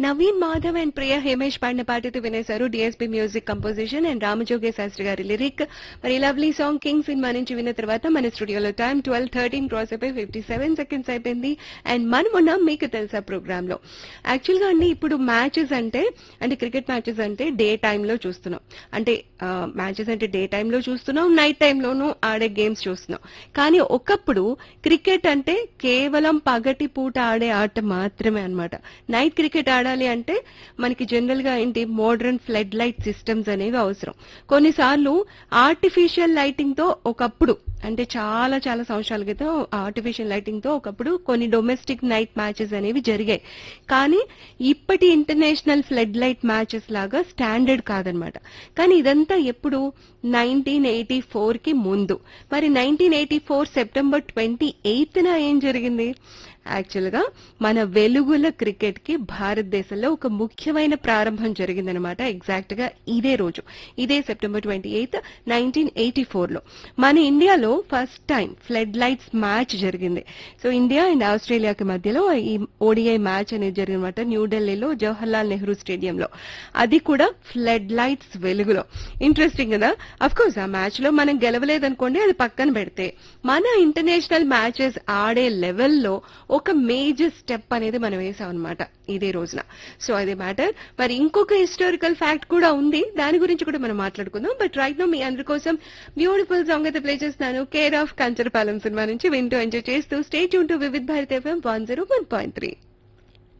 Naveen Madhav and Priya Hemesh పాడిన పాటతో వినేశారు DSP music composition and Ramajogayya Sastry గారి లిరిక్ మరి లవ్లీ సాంగ్ కింగ్ సినిమా నుంచి విన్న తర్వాత మన స్టూడియోలో టైం ట్వెల్వ్ థర్టీన్ క్రాస్ అయిపోయి ఫిఫ్టీ సెవెన్ సెకండ్స్ అయిపోయింది అండ్ మనం ఉన్నాం మీకు తెలుసా ప్రోగ్రామ్ లో యాక్చువల్ గా అండి ఇప్పుడు మ్యాచెస్ అంటే అంటే క్రికెట్ మ్యాచెస్ అంటే డే టైంలో చూస్తున్నాం అంటే మ్యాచెస్ అంటే డే టైంలో చూస్తున్నాం నైట్ టైంలోనూ ఆడే గేమ్స్ చూస్తున్నాం కానీ ఒకప్పుడు క్రికెట్ అంటే కేవలం పగటి పూట ఆడే ఆట మాత్రమే అన్నమాట నైట్ క్రికెట్ ఆడాలి అంటే మనకి జనరల్ గా ఏంటి మోడర్న్ ఫ్లడ్ లైట్ సిస్టమ్స్ అనేవి అవసరం కొన్నిసార్లు ఆర్టిఫిషియల్ లైటింగ్ తో ఒకప్పుడు అంటే చాలా చాలా సంవత్సరాల క్రితం ఆర్టిఫిషియల్ లైటింగ్ తో ఒకప్పుడు కొన్ని డొమెస్టిక్ నైట్ మ్యాచెస్ అనేవి జరిగాయి కానీ ఇప్పటి ఇంటర్నేషనల్ ఫ్లడ్ లైట్ మ్యాచెస్ లాగా స్టాండర్డ్ కాదనమాట కానీ ఇదంతా ఎప్పుడు నైన్టీన్ ఎయిటీ ఫోర్ కి ముందు మరి nineteen eighty four September twenty eighth ఏం జరిగింది యాక్చువల్ గా మన వెలుగుల క్రికెట్ కి భారతదేశంలో ఒక ముఖ్యమైన ప్రారంభం జరిగిందనమాట ఎగ్జాక్ట్ గా ఇదే రోజు ఇదే September twenty eighth nineteen eighty four లో మన ఇండియాలో first time floodlights match జరిగింది సో ఇండియా అండ్ ఆస్ట్రేలియాకి మధ్యలో ఈ ఓడిఐ మ్యాచ్ అనేది జరిగిందన్నమాట న్యూఢిల్లీలో జవహర్లాల్ నెహ్రూ స్టేడియంలో అది కూడా ఫ్లడ్ లైట్స్ వెలుగులో ఇంట్రెస్టింగ్ కదా అఫ్ కోర్స్ ఆ మ్యాచ్ లో మనం గెలవలేదనుకోండి అది పక్కన పెడితే మన ఇంటర్నేషనల్ మ్యాచెస్ ఆడే లెవెల్లో ఒక మేజర్ స్టెప్ అనేది మనం వేసాం అనమాట ఇదే రోజున సో అదే మ్యాటర్ మరి ఇంకొక హిస్టారికల్ ఫ్యాక్ట్ కూడా ఉంది దాని గురించి కూడా మనం మాట్లాడుకుందాం బట్ రైట్ నో మీ అందరి కోసం బ్యూటిఫుల్ సాంగ్ అయితే ప్లే చేస్తున్నాను కేర్ ఆఫ్ కంచరపాలెం సినిమా నుంచి వింటూ ఎంజాయ్ చేస్తూ స్టేట్ టు Vividh Bharat FM one zero one point three